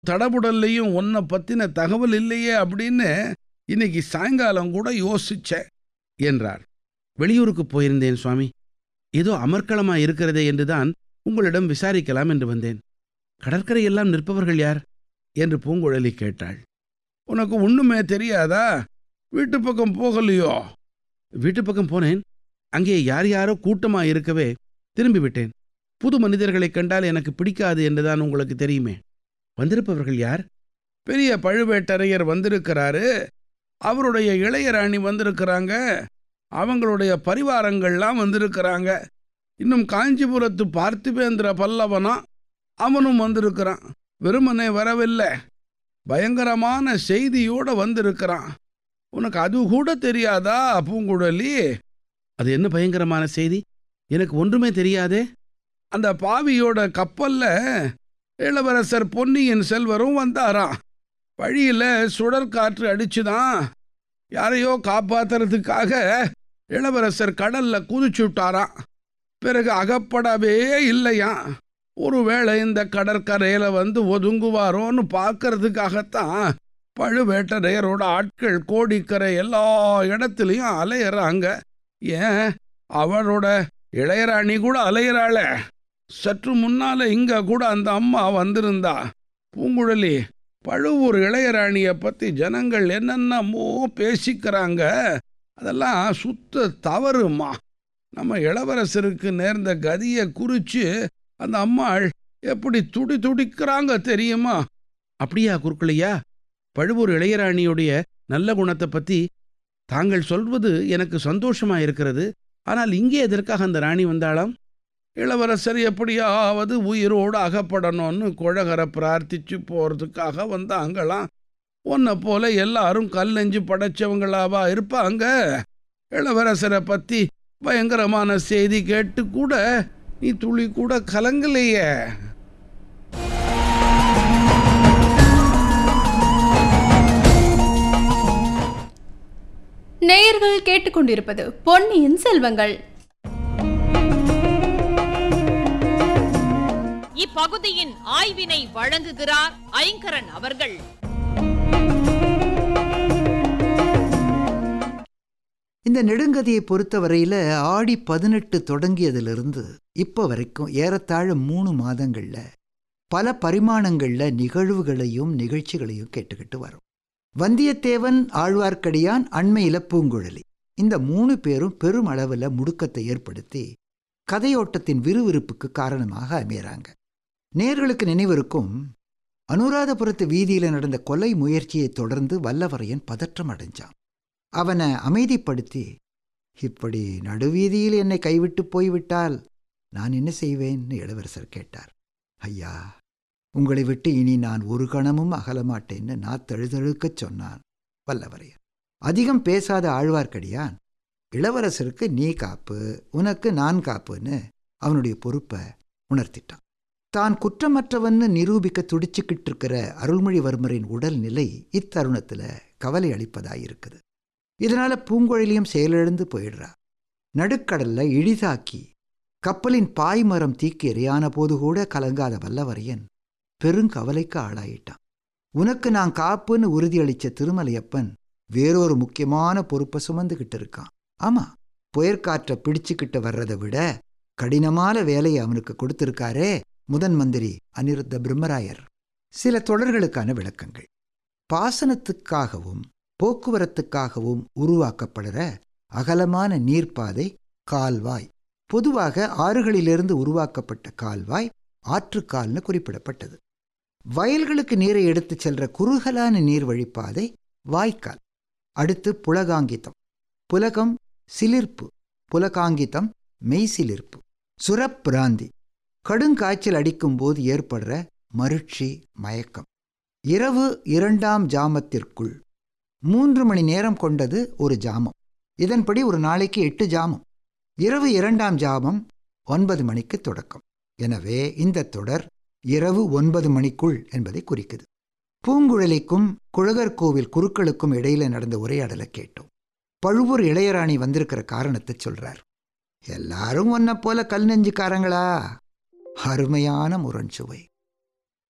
தடபுடல்லையும் உன்னை பத்தின தகவல் இல்லையே அப்படின்னு இன்னைக்கு சாயங்காலம் கூட யோசிச்சேன் என்றார் வெளியூருக்கு போயிருந்தேன் சுவாமி ஏதோ அமர்க்களமா இருக்கிறதே என்றுதான் உங்களிடம் விசாரிக்கலாம் என்று வந்தேன் கடற்கரையெல்லாம் நிற்பவர்கள் யார் என்று பூங்குழலி கேட்டாள் உனக்கு ஒண்ணுமே தெரியாதா வீட்டு பக்கம் போகலையோ வீட்டு பக்கம் போனேன் அங்கே யார் யாரோ கூட்டமா இருக்கவே திரும்பி விட்டேன் புது மனிதர்களைக் கண்டால் எனக்கு பிடிக்காது என்றுதான் உங்களுக்கு தெரியுமே வந்திருப்பவர்கள் யார் பெரிய பழுவேட்டரையர் வந்திருக்கிறாரு அவருடைய இளையராணி வந்திருக்கிறாங்க அவங்களுடைய பரிவாரங்கள்லாம் வந்திருக்கிறாங்க இன்னும் காஞ்சிபுரத்து பார்த்திபேந்திர பல்லவனா அவனும் வந்திருக்கிறான் வெறுமனே வரவில்லை பயங்கரமான செய்தியோட வந்திருக்கிறான் உனக்கு அது கூட தெரியாதா பூங்குழலி அது என்ன பயங்கரமான செய்தி எனக்கு ஒன்றுமே தெரியாதே அந்த பாவியோட கப்பல்ல இளவரசர் பொன்னியின் செல்வரும் வந்தாராம் வழியில சுழற்காற்று அடிச்சுதான் யாரையோ காப்பாத்துறதுக்காக இளவரசர் கடல்ல குதிச்சு விட்டாராம் பிறகு அகப்படவே இல்லையா ஒருவேளை இந்த கடற்கரையில வந்து ஒதுங்குவாரோன்னு பார்க்கறதுக்காகத்தான் பழுவேட்டரையரோட ஆட்கள் கோடிக்கரை எல்லா இடத்துலையும் அலையறாங்க ஏன் அவரோட இளையராணி கூட அலையறாளே சற்று முன்னால இங்க கூட அந்த அம்மா வந்திருந்தா பூங்குழலி பழுவூர் இளையராணிய பத்தி ஜனங்கள் என்னென்னமோ பேசிக்கிறாங்க அதெல்லாம் சுத்த தவறுமா நம்ம இளவரசருக்கு நேர்ந்த கதியை குறிச்சு அந்த அம்மாள் எப்படி துடி துடிக்கிறாங்க தெரியுமா அப்படியா குறுக்களையா பழுவூர் இளையராணியுடைய நல்ல குணத்தை பத்தி தாங்கள் சொல்வது எனக்கு சந்தோஷமா இருக்கிறது ஆனால் இங்கே எதற்காக அந்த ராணி வந்தாளாம் இளவரசர் எப்படியாவது உயிரோடு அகப்படணும்னு குழகரை பிரார்த்திச்சு போறதுக்காக வந்தாங்களாம் உன்னை போல எல்லாரும் கல் நெஞ்சு படைச்சவங்களாவா இருப்பாங்க இளவரசரை பத்தி பயங்கரமான செய்தி கேட்டு கூட நீ துளி கூட கலங்கலையே நேயர்கள் கேட்டுக்கொண்டிருப்பது பொன்னியின் செல்வங்கள் இப்பகுதியின் ஆய்வினை வழங்குகிறார் ஐங்கரன் அவர்கள் இந்த நெடுங்கதையை பொறுத்தவரையில் ஆடி பதினெட்டு தொடங்கியதிலிருந்து இப்போ வரைக்கும் ஏறத்தாழ மூணு மாதங்கள்ல பல பரிமாணங்களில் நிகழ்வுகளையும் நிகழ்ச்சிகளையும் கேட்டுக்கிட்டு வரோம் வந்தியத்தேவன் ஆழ்வார்க்கடியான் அண்மையில பூங்குழலி இந்த மூணு பேரும் பெரும் அளவில் முடுக்கத்தை ஏற்படுத்தி கதையோட்டத்தின் விறுவிறுப்புக்கு காரணமாக அமையறாங்க நேர்களுக்கு நினைவிருக்கும் அனுராதபுரத்து வீதியில் நடந்த கொலை முயற்சியை தொடர்ந்து வல்லவரையன் பதற்றம் அடைஞ்சான் அவனை அமைதிப்படுத்தி இப்படி நடுவீதியில் என்னை கைவிட்டு போய்விட்டால் நான் என்ன செய்வேன்னு இளவரசர் கேட்டார் ஐயா உங்களை விட்டு இனி நான் ஒரு கணமும் அகலமாட்டேன்னு நான் தழுதழுக்கச் சொன்னான் வல்லவரையன் அதிகம் பேசாத ஆழ்வார்க்கடியான் இளவரசருக்கு நீ காப்பு உனக்கு நான் காப்புன்னு அவனுடைய பொறுப்பை உணர்த்திட்டான் தான் குற்றமற்றவன்னு நிரூபிக்க துடிச்சுக்கிட்டு இருக்கிற அருள்மொழிவர்மரின் உடல்நிலை இத்தருணத்தில் கவலை அளிப்பதாயிருக்குது இதனால பூங்குழலியும் செயலிழந்து போயிடுறா நடுக்கடல்ல இழிதாக்கி கப்பலின் பாய்மரம் தீக்கி எரியான போது கூட கலங்காத வல்லவரையன் பெருங்கவலைக்கு ஆளாயிட்டான் உனக்கு நான் காப்புன்னு உறுதியளிச்ச திருமலையப்பன் வேறொரு முக்கியமான பொறுப்பை சுமந்துகிட்டு இருக்கான் ஆமா புயற்காற்றை பிடிச்சுக்கிட்டு வர்றதை விட கடினமான வேலையை அவனுக்கு கொடுத்திருக்காரே முதன் மந்திரி அனிருத்த பிரம்மராயர் சில தொடர்களுக்கான விளக்கங்கள் பாசனத்துக்காகவும் போக்குவரத்துக்காகவும் உருவாக்கப்படுற அகலமான நீர்ப்பாதை கால்வாய் பொதுவாக ஆறுகளிலிருந்து உருவாக்கப்பட்ட கால்வாய் ஆற்றுக்கால்னு குறிப்பிடப்பட்டது வயல்களுக்கு நீரை எடுத்துச் செல்ற குறுகலான நீர் வழிப்பாதை வாய்க்கால் அடுத்து புலகாங்கிதம் புலகம் சிலிர்ப்பு புலகாங்கிதம் மெய்சிலிர்ப்பு சுரப்பிராந்தி கடுங்காய்ச்சல் அடிக்கும்போது ஏற்படுற மருட்சி மயக்கம் இரவு இரண்டாம் ஜாமத்திற்குள் மூன்று மணி நேரம் கொண்டது ஒரு ஜாமம் இதன்படி ஒரு நாளைக்கு எட்டு ஜாமம் இரவு இரண்டாம் ஜாமம் ஒன்பது மணிக்கு தொடக்கம் எனவே இந்த தொடர் இரவு ஒன்பது மணிக்குள் என்பதை குறிக்குது பூங்குழலிக்கும் குழகர் கோவில் குருக்களுக்கும் இடையில நடந்த உரையாடலை கேட்டோம் பழுவூர் இளையராணி வந்திருக்கிற காரணத்தை சொல்றார் எல்லாரும் ஒன்ன போல கல் நெஞ்சுக்காரங்களா அருமையான முரண்சுவை